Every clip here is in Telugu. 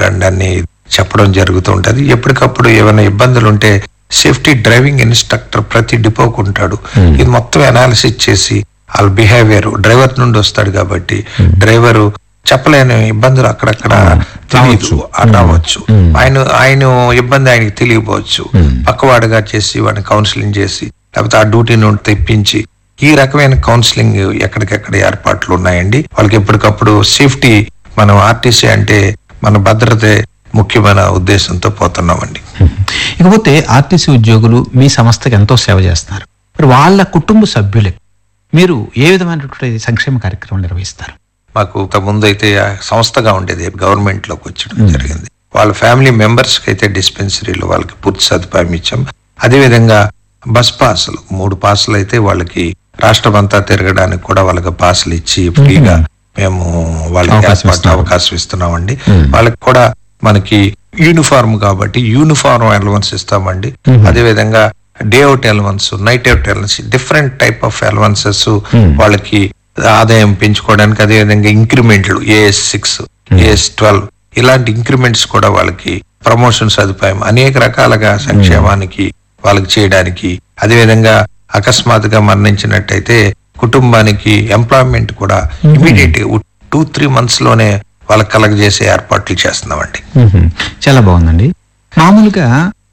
ఉండండి అని చెప్పడం జరుగుతూ ఉంటది ఎప్పటికప్పుడు ఏమైనా ఇబ్బందులు ఉంటే సేఫ్టీ డ్రైవింగ్ ఇన్స్ట్రక్టర్ ప్రతి డిపోకు ఉంటాడు ఇది మొత్తం అనాలిసిస్ చేసి వాళ్ళ బిహేవియర్ డ్రైవర్ నుండి వస్తాడు కాబట్టి డ్రైవరు చెప్పలేని ఇబ్బందులు అక్కడక్కడ తెలియదు అవ్వచ్చు ఆయన ఆయన ఇబ్బంది ఆయనకి తెలియకపోవచ్చు పక్కవాడుగా చేసి వాడిని కౌన్సిలింగ్ చేసి లేకపోతే ఆ డ్యూటీ నుండి తెప్పించి ఈ రకమైన కౌన్సిలింగ్ ఎక్కడికెక్కడ ఏర్పాట్లు ఉన్నాయండి వాళ్ళకి ఎప్పటికప్పుడు సేఫ్టీ మనం ఆర్టీసీ అంటే మన భద్రతే ముఖ్యమైన ఉద్దేశంతో పోతున్నామండి ఇకపోతే ఆర్టీసీ ఉద్యోగులు మీ సంస్థకి ఎంతో సేవ చేస్తున్నారు మరి వాళ్ళ కుటుంబ సభ్యులకు మీరు ఏ విధమైనటువంటి సంక్షేమ కార్యక్రమం నిర్వహిస్తారు మాకు ముందు అయితే ఆ సంస్థగా ఉండేది గవర్నమెంట్ లోకి వచ్చడం జరిగింది వాళ్ళ ఫ్యామిలీ మెంబర్స్ కి అయితే డిస్పెన్సరీలో వాళ్ళకి పూర్తి సదుపాయం ఇచ్చాం అదే విధంగా బస్ పాసులు మూడు పాసులు అయితే వాళ్ళకి రాష్ట్రం అంతా తిరగడానికి కూడా వాళ్ళకి పాసులు ఇచ్చి ఫ్రీగా మేము వాళ్ళకి అవకాశం ఏర్పాటు ఇస్తున్నారు. అవకాశం ఇస్తున్నామండి వాళ్ళకి కూడా మనకి యూనిఫామ్ కాబట్టి యూనిఫామ్ అలవన్స్ ఇస్తామండి అదే విధంగా day out allowance night out allowance different type of allowances వాళ్ళకి ఆదాయం పెంచుకోవడానికి అదే విధంగా ఇంక్రిమెంట్లు ఏఎస్ సిక్స్ ఏఎస్ ట్వెల్వ్ ఇలాంటి ఇంక్రిమెంట్స్ కూడా వాళ్ళకి ప్రమోషన్ సదుపాయం అనేక రకాలుగా సంక్షేమానికి వాళ్ళకి చేయడానికి అదే విధంగా అకస్మాత్తుగా మరణించినట్టయితే కుటుంబానికి ఎంప్లాయ్మెంట్ కూడా ఇమీడియట్ టూ త్రీ మంత్స్ లోనే వాళ్ళకి కలగజేసే ఏర్పాట్లు చేస్తున్నామండి మ్మ్. చాలా బాగుందండి మామూలుగా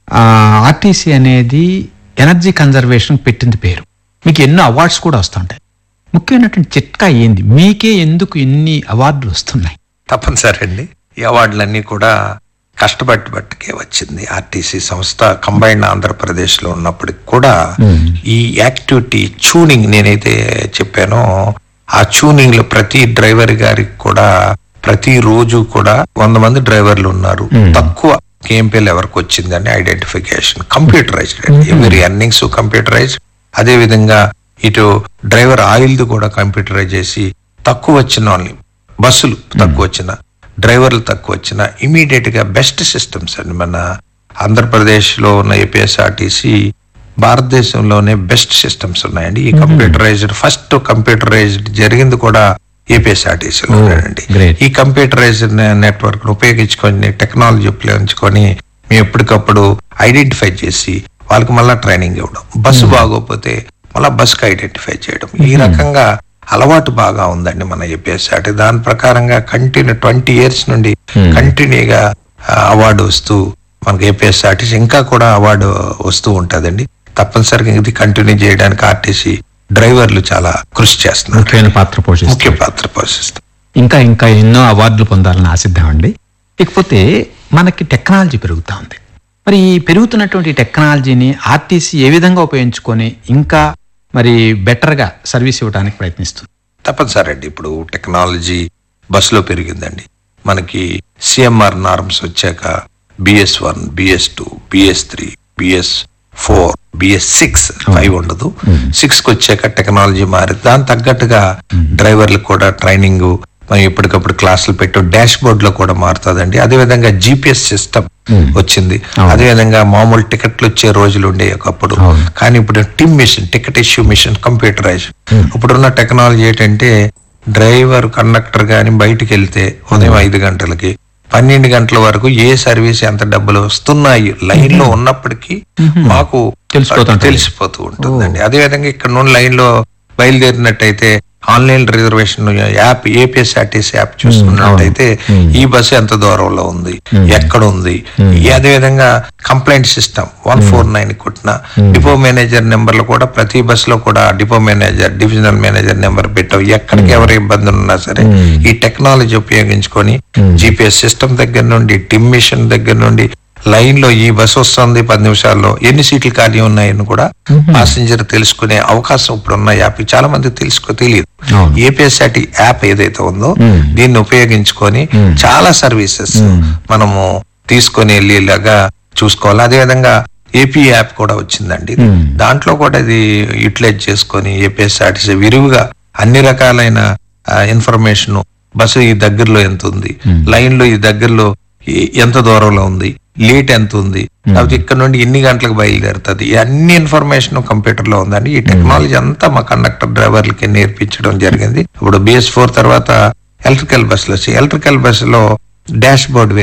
ఆర్టీసీ అనేది ఎనర్జీ కన్జర్వేషన్ పెట్టింది పేరు మీకు ఎన్నో అవార్డ్స్ కూడా వస్తుంటాయి ముఖ్యమైనటువంటి చిట్కా ఏంది మీకే ఎందుకు ఇన్ని అవార్డులు వస్తున్నాయి తప్పనిసరి అండి ఈ అవార్డులన్నీ కూడా కష్టపడి బట్టికే వచ్చింది ఆర్టీసీ సంస్థ కంబైన్డ్ ఆంధ్రప్రదేశ్ లో ఉన్నప్పటికి కూడా ఈ యాక్టివిటీ ట్యూనింగ్ నేనైతే చెప్పానో ఆ ట్యూనింగ్ లో ప్రతి డ్రైవర్ గారికి కూడా ప్రతి రోజు కూడా వంద మంది డ్రైవర్లు ఉన్నారు తక్కువ కేఎంపీఎల్ ఎవరికి వచ్చిందని ఐడెంటిఫికేషన్ కంప్యూటరైజ్డ్ ఎవరి ఎర్నింగ్స్ కంప్యూటరైజ్డ్ అదే విధంగా ఇటు డ్రైవర్ ఆయిల్ ది కూడా కంప్యూటరైజ్ చేసి తక్కువ వచ్చిన వాళ్ళని బస్సులు తక్కువ వచ్చిన డ్రైవర్లు తక్కువ వచ్చిన ఇమీడియట్ గా బెస్ట్ సిస్టమ్స్ అండి మన ఆంధ్రప్రదేశ్ లో ఉన్న ఏపీఎస్ఆర్టీసీ భారతదేశంలోనే బెస్ట్ సిస్టమ్స్ ఉన్నాయండి ఈ కంప్యూటరైజ్డ్ ఫస్ట్ కంప్యూటరైజ్డ్ జరిగింది కూడా ఏపీఎస్ఆర్టీసీలో అండి great. ఈ కంప్యూటరైజ్డ్ నెట్వర్క్ ఉపయోగించుకొని టెక్నాలజీ ఉపయోగించుకొని మేము ఎప్పటికప్పుడు ఐడెంటిఫై చేసి వాళ్ళకి మళ్ళీ ట్రైనింగ్ ఇవ్వడం బస్సు బాగోకపోతే మళ్ళీ బస్కి ఐడెంటిఫై చేయడం ఈ రకంగా అలవాటు బాగా ఉందండి మన ఏపీఎస్ఆర్టీ దాని ప్రకారంగా కంటిన్యూ ట్వంటీ ఇయర్స్ నుండి కంటిన్యూగా అవార్డు వస్తూ మనకి ఏపీఎస్ఆర్టీసీ ఇంకా కూడా అవార్డు వస్తూ ఉంటదండి తప్పనిసరిగా ఇది కంటిన్యూ చేయడానికి ఆర్టీసీ డ్రైవర్లు చాలా కృషి చేస్తున్నారు ముఖ్యమైన పాత్ర పోషిస్తారు ముఖ్య పాత్ర పోషిస్తారు ఇంకా ఇంకా ఎన్నో అవార్డులు పొందాలని ఆశిద్దామండి ఇకపోతే మనకి టెక్నాలజీ పెరుగుతా ఉంది మరి ఈ పెరుగుతున్నటువంటి టెక్నాలజీని ఆర్టీసీ ఏ విధంగా ఉపయోగించుకొని ఇంకా మరి బెటర్గా సర్వీస్ ఇవ్వడానికి ప్రయత్నిస్తుంది తప్పనిసరి అండి ఇప్పుడు టెక్నాలజీ బస్సులో పెరిగిందండి మనకి సిఎంఆర్ నార్మ్స్ వచ్చాక BS one BS two BS three BS four BS six five ఉండదు సిక్స్ కి వచ్చాక టెక్నాలజీ మారి దాని తగ్గట్టుగా డ్రైవర్లకు కూడా ట్రైనింగ్ మనం ఎప్పటికప్పుడు క్లాసులు పెట్టు డాష్ బోర్డ్ లో కూడా మారుతుందండి అదే విధంగా జిపిఎస్ సిస్టమ్ వచ్చింది అదే విధంగా మామూలు టికెట్లు వచ్చే రోజులు ఉండే ఒకప్పుడు కానీ ఇప్పుడు TIM machine ticket issue machine computerise ఇప్పుడున్న టెక్నాలజీ ఏంటంటే డ్రైవర్ కండక్టర్ గాని బయటికి వెళ్తే ఉదయం ఐదు గంటలకి పన్నెండు గంటల వరకు ఏ సర్వీస్ ఎంత డబ్బులు వస్తున్నాయి లైన్ లో ఉన్నప్పటికీ మాకు తెలిసిపోతుంటది. తెలిసిపోతూ ఉంటుందండి అదే విధంగా ఇక్కడ నుండి లైన్ లో బయలుదేరినట్టయితే online reservation app APSRTC app చూసుకున్నట్టయితే ఈ బస్సు ఎంత దూరంలో ఉంది ఎక్కడ ఉంది ఈ అదే విధంగా complaint system one four nine కొట్టిన డిపో మేనేజర్ నెంబర్లు కూడా ప్రతి బస్సులో కూడా depot manager divisional manager number పెట్టావు ఎక్కడికి ఎవరి ఇబ్బందులు ఉన్నా సరే ఈ టెక్నాలజీ ఉపయోగించుకొని జిపిఎస్ సిస్టమ్ దగ్గర నుండి టిమ్ మిషన్ దగ్గర నుండి లైన్ లో ఈ బస్సు వస్తుంది పది నిమిషాల్లో ఎన్ని సీట్లు ఖాళీ ఉన్నాయని కూడా పాసింజర్ తెలుసుకునే అవకాశం ఇప్పుడు ఉన్న యాప్ చాలా మంది తెలుసుకో తెలియదు అవును. ఏపీఎస్ఆర్టీ యాప్ ఏదైతే ఉందో దీన్ని ఉపయోగించుకొని చాలా సర్వీసెస్ మనము తీసుకొని వెళ్ళేలాగా చూసుకోవాలి అదే విధంగా ఏపీ యాప్ కూడా వచ్చిందండి దాంట్లో కూడా ఇది యూటిలైజ్ చేసుకొని ఏపీఎస్ఆర్టీసీ విరివిగా అన్ని రకాలైన ఇన్ఫర్మేషన్ బస్సు ఈ దగ్గరలో ఎంత ఉంది లైన్ లో ఈ దగ్గరలో ఈ- ఎంత దూరంలో ఉంది లేట్ ఎంత ఉంది లేకపోతే ఇక్కడ నుండి ఎన్ని గంటలకు బయలుదేరుతుంది ఈ అన్ని ఇన్ఫర్మేషన్ కంప్యూటర్ లో ఉందండి ఈ టెక్నాలజీ అంతా మా కండక్టర్ డ్రైవర్లకి నేర్పించడం జరిగింది ఇప్పుడు బిఎస్ ఫోర్ తర్వాత ఎలక్ట్రికల్ బస్సులు వచ్చి ఎలక్ట్రికల్ బస్సులో డాష్ బోర్డ్